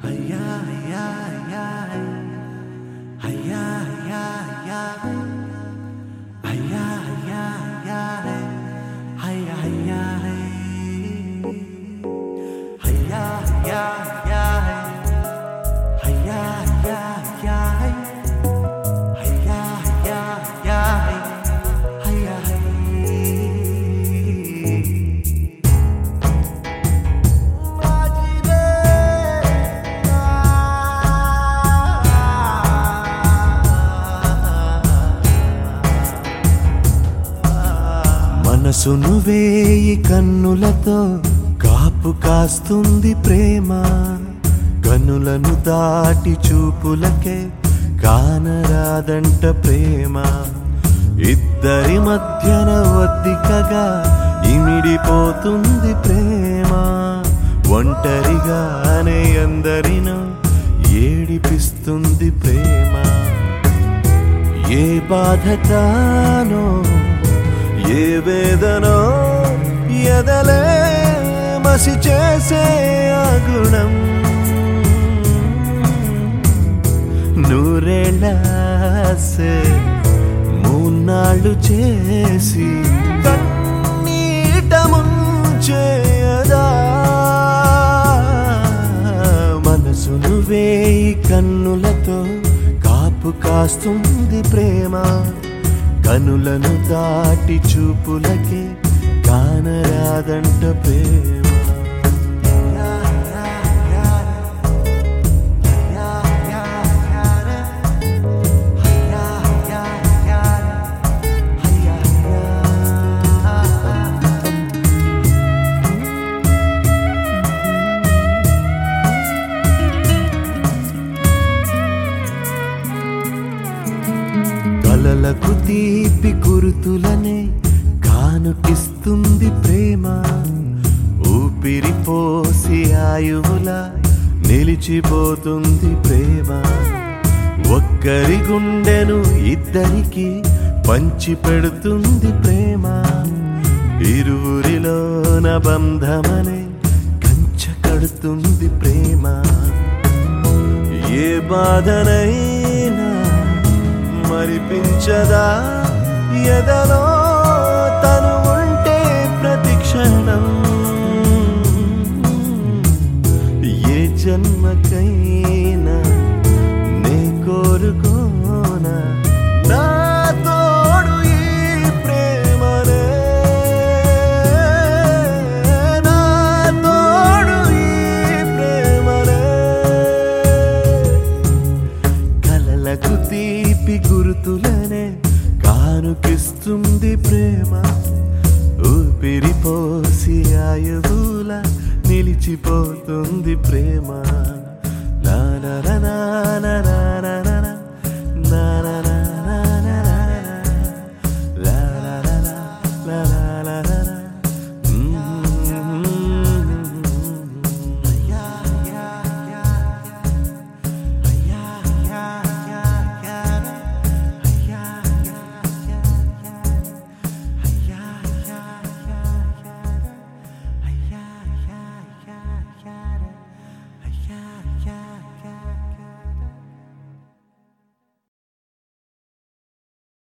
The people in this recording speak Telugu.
మనసును వేయి కన్నులతో కాపు కాస్తుంది ప్రేమ కన్నులను దాటి చూపులకే కానరాదంట ప్రేమ ఇద్దరి మధ్యన ఒద్దికగా ఇమిడిపోతుంది ప్రేమ ఒంటరిగానే అందరినో ఏడిపిస్తుంది ప్రేమ ఏ బాధ తానో ఏ వేదనో ఎదలే మసి చేసే ఆ గుణం నూరేళ్ళసే మూన్నాళ్ళు చేసి కన్నీట ముంచేయదా మనసును వేయి కన్నులతో కాపు కాస్తుంది ప్రేమ కనులను దాటి చూపులకే కానరాదంట ప్రేమ కలలకు తీపి గురుతులనే కానుకిస్తుంది ప్రేమ ఊపిరి పోసి ఆయువుల నిలిచిపోతుంది ప్రేమ ఒక్కరి గుండెను ఇద్దరికి పంచి పెడుతుంది ప్రేమ ఇరువురిలోన బంధమనే కంచ కడుతుంది ప్రేమ ఏ బాధనైనా మరిపించదా ఎదలో తను ఉంటే ప్రతి క్షణం ఏ జన్మకైనా నే కోరుకోనా నా తోడు ఈ ప్రేమనే నా తోడు ఈ ప్రేమనే కలలకు తీపి గుర్తులనే కానుకిస్తుంది ప్రేమ ఊపిరి పోసి ఆయువుల నిలిచిపోతుంది ప్రేమ నానరనానర